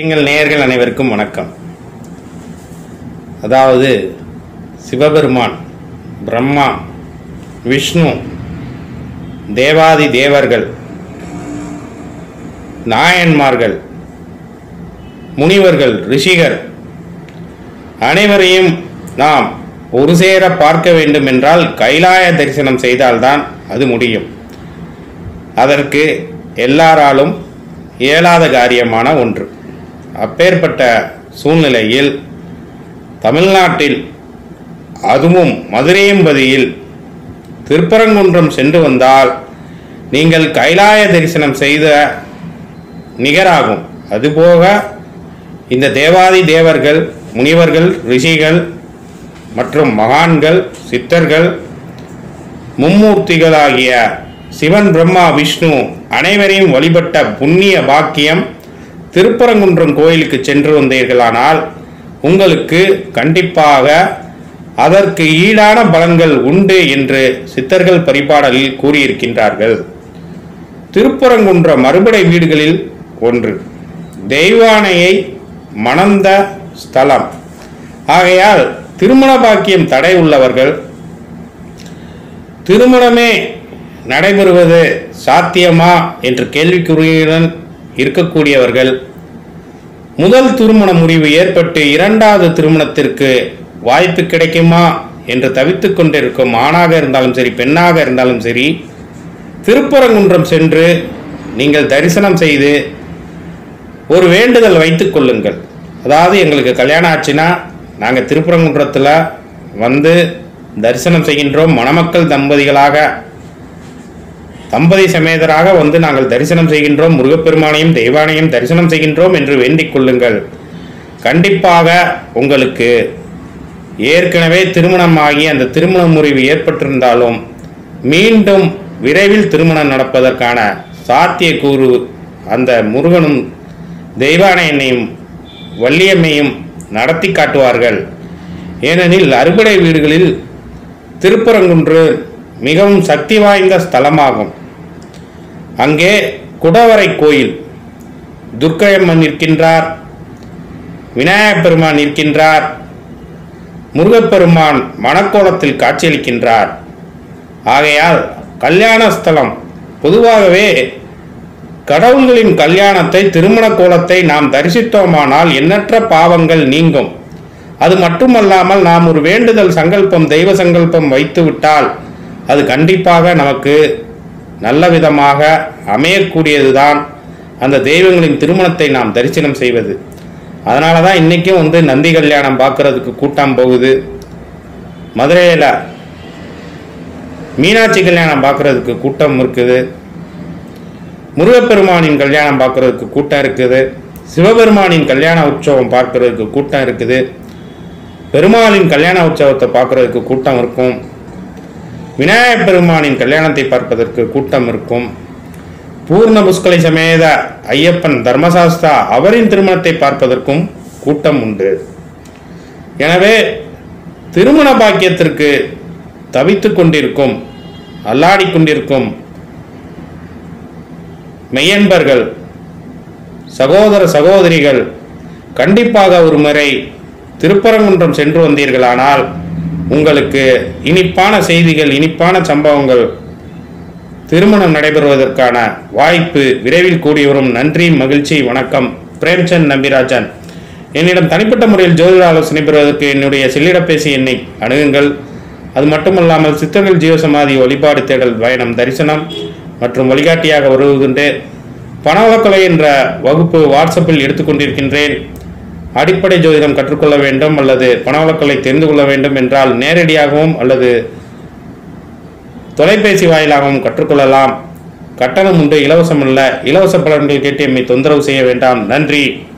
எங்கள் நேயர்கள் அனைவருக்கும் வணக்கம் அதாவது சிவபெருமான் பிரம்மா விஷ்ணு தேவாதி தேவர்கள் நாயன்மார்கள் முனிவர்கள் ரிஷிகர் அனைவரையும் நாம் ஒரு சேர பார்க்க வேண்டும் என்றால் கைலாய தரிசனம் செய்தால்தான் அது முடியும் அதற்கு எல்லாராலும் இயலாத காரியமான ஒன்று அப்பேற்பட்ட சூழ்நிலையில் தமிழ்நாட்டில் அதுவும் மதுரையம்பதியில் திருப்பரங்குன்றம் சென்று வந்தால் நீங்கள் கைலாய தரிசனம் செய்த நிகராகும் அதுபோக இந்த தேவாதி தேவர்கள் முனிவர்கள் ரிஷிகள் மற்றும் மகான்கள் சித்தர்கள் மும்மூர்த்திகளாகிய சிவன் பிரம்மா விஷ்ணு அனைவரையும் வழிபட்ட புண்ணிய பாக்கியம் திருப்பரங்குன்றம் கோயிலுக்கு சென்று வந்தீர்களானால் உங்களுக்கு கண்டிப்பாக அதற்கு ஈடான பலன்கள் உண்டு என்று சித்தர்கள் பரிபாடலில் கூறியிருக்கின்றார்கள் திருப்பரங்குன்ற மறுபடை வீடுகளில் ஒன்று தெய்வானையை மணந்த ஸ்தலம் ஆகையால் திருமண பாக்கியம் தடை உள்ளவர்கள் திருமணமே நடைபெறுவது சாத்தியமா என்ற கேள்விக்குறியுடன் இருக்கக்கூடியவர்கள் முதல் திருமண முடிவு ஏற்பட்டு இரண்டாவது திருமணத்திற்கு வாய்ப்பு கிடைக்குமா என்று தவித்துக் கொண்டிருக்கும் ஆணாக இருந்தாலும் சரி பெண்ணாக இருந்தாலும் சரி திருப்பரங்குன்றம் சென்று நீங்கள் தரிசனம் செய்து ஒரு வேண்டுதல் வைத்துக் கொள்ளுங்கள் அதாவது எங்களுக்கு கல்யாணம் ஆச்சுன்னா நாங்கள் திருப்பரங்குன்றத்தில் வந்து தரிசனம் செய்கின்றோம் மணமக்கள் தம்பதிகளாக தம்பதி சமேதராக வந்து நாங்கள் தரிசனம் செய்கின்றோம் முருகப்பெருமானையும் தெய்வானையும் தரிசனம் செய்கின்றோம் என்று வேண்டிக் கொள்ளுங்கள் கண்டிப்பாக உங்களுக்கு ஏற்கனவே திருமணமாகி அந்த திருமண முறிவு ஏற்பட்டிருந்தாலும் மீண்டும் விரைவில் திருமணம் நடப்பதற்கான சாத்தியக்கூறு அந்த முருகனும் தெய்வானையனையும் வள்ளியம்மையும் நடத்தி காட்டுவார்கள் ஏனெனில் அறுபடை வீடுகளில் திருப்பரங்குன்று மிகவும் சக்தி வாய்ந்த ஸ்தலமாகும் அங்கே குடவரை கோயில் துர்க்கையம்மன் இருக்கின்றார் விநாயகப் பெருமான் இருக்கின்றார் முருகப்பெருமான் மணக்கோலத்தில் காட்சியளிக்கின்றார் ஆகையால் கல்யாண ஸ்தலம் பொதுவாகவே கடவுள்களின் கல்யாணத்தை திருமண கோலத்தை நாம் தரிசித்தோமானால் எண்ணற்ற பாவங்கள் நீங்கும் அது மட்டுமல்லாமல் நாம் ஒரு வேண்டுதல் சங்கல்பம் தெய்வ சங்கல்பம் வைத்து விட்டால் அது கண்டிப்பாக நமக்கு நல்ல விதமாக அமையக்கூடியதுதான் அந்த தெய்வங்களின் திருமணத்தை நாம் தரிசனம் செய்வது அதனால தான் இன்றைக்கும் வந்து நந்தி கல்யாணம் பார்க்கறதுக்கு கூட்டம் போகுது மதுரையில் மீனாட்சி கல்யாணம் பார்க்கறதுக்கு கூட்டம் இருக்குது முருகப்பெருமானின் கல்யாணம் பார்க்கறதுக்கு கூட்டம் இருக்குது சிவபெருமானின் கல்யாண உற்சவம் பார்க்கறதுக்கு கூட்டம் இருக்குது பெருமாளின் கல்யாண உற்சவத்தை பார்க்கறதுக்கு கூட்டம் இருக்கும் விநாயகப் பெருமானின் கல்யாணத்தை பார்ப்பதற்கு கூட்டம் இருக்கும் பூர்ண புஷ்கலை சமேத ஐயப்பன் தர்மசாஸ்தா அவரின் திருமணத்தை பார்ப்பதற்கும் கூட்டம் உண்டு எனவே திருமண பாக்கியத்திற்கு தவித்துக் கொண்டிருக்கும் அல்லாடிக் கொண்டிருக்கும் மெய்யன்பர்கள் சகோதர சகோதரிகள் கண்டிப்பாக ஒரு முறை திருப்பரங்குன்றம் சென்று வந்தீர்களானால் உங்களுக்கு இனிப்பான செய்திகள் இனிப்பான சம்பவங்கள் திருமணம் நடைபெறுவதற்கான வாய்ப்பு விரைவில் கூடி வரும் நன்றி மகிழ்ச்சி வணக்கம் பிரேம்சந்த் நம்பிராஜன் என்னிடம் தனிப்பட்ட முறையில் ஜோதிட ஆலோசனை பெறுவதற்கு என்னுடைய செல்லிடப்பேசி எண்ணை அணுகுங்கள் அது மட்டுமல்லாமல் சித்தர்கள் ஜீவசமாதி வழிபாடு தேடல் பயணம் தரிசனம் மற்றும் வழிகாட்டியாக வருவதுண்டு பணவளக்கலை என்ற வகுப்பு வாட்ஸ்அப்பில் எடுத்துக்கொண்டிருக்கின்றேன் அடிப்படை ஜோதிடம் கற்றுக்கொள்ள வேண்டும் அல்லது பணவளக்கலை தெரிந்து கொள்ள வேண்டும் என்றால் நேரடியாகவும் அல்லது தொலைபேசி வாயிலாகவும் கற்றுக்கொள்ளலாம் கட்டணம் உண்டு இலவசம் அல்ல இலவச பலன்கள் கேட்டு எம்மை தொந்தரவு செய்ய வேண்டாம் நன்றி